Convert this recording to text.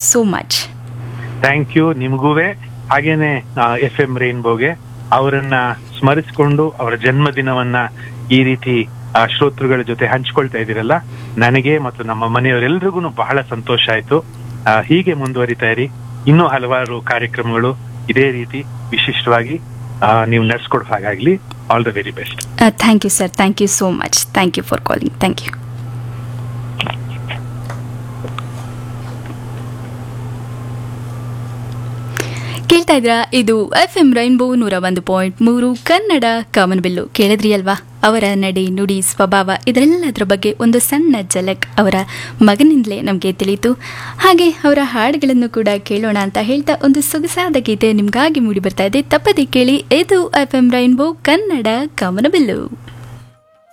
so much thank you ನಿಮಗೂವೆ ಹಾಗೇನೆ F M ರೈನ್ಬೋಗೆ ಅವರನ್ನ ಸ್ಮರಿಸಿಕೊಂಡು ಅವರ ಜನ್ಮದಿನವನ್ನ ಈ ರೀತಿ ಆ, ಶ್ರೋತೃಗಳ ಜೊತೆ ಹಂಚ್ಕೊಳ್ತಾ ಇದ್ದೀರಲ್ಲ ನನಗೆ ಮತ್ತು ನಮ್ಮ ಮನೆಯವರೆಲ್ರಿಗೂ ಬಹಳ ಸಂತೋಷ ಆಯ್ತು ಆ, ಹೀಗೆ ಮುಂದುವರಿತಾ ಇರಿ ಇನ್ನೂ ಹಲವಾರು ಕಾರ್ಯಕ್ರಮಗಳು ಇದೇ ರೀತಿ ವಿಶಿಷ್ಟವಾಗಿ ಆ, ನೀವು ನಡ್ಸ್ಕೊಡೋ ಹಾಗಾಗ್ಲಿ all the very best thank you sir thank you so much thank you for calling thank you ಕೇಳ್ತಾ ಇದ್ರಾ ಇದು ಎಫ್ ಎಂ ರೈನ್ಬೋ ನೂರ ಒಂದು ಪಾಯಿಂಟ್ ಮೂರು ಕನ್ನಡ ಕಾಮನಬಿಲ್ಲು ಕೇಳಿದ್ರಿ ಅಲ್ವಾ ಅವರ ನಡೆ ನುಡಿ ಸ್ವಭಾವ ಇದೆಲ್ಲದರ ಬಗ್ಗೆ ಒಂದು ಸಣ್ಣ ಝಲಕ್ ಅವರ ಮಗನಿಂದಲೇ ನಮಗೆ ತಿಳಿಯಿತು ಹಾಗೆ ಅವರ ಹಾಡುಗಳನ್ನು ಕೂಡ ಕೇಳೋಣ ಅಂತ ಹೇಳ್ತಾ ಒಂದು ಸೊಗಸಾದ ಗೀತೆ ನಿಮಗಾಗಿ ಮೂಡಿ ಬರ್ತಾ ಇದೆ ತಪ್ಪದೆ ಕೇಳಿ ಇದು ಎಫ್ ಎಂ ರೈನ್ಬೋ ಕನ್ನಡ ಕಾಮನಬಿಲ್ಲು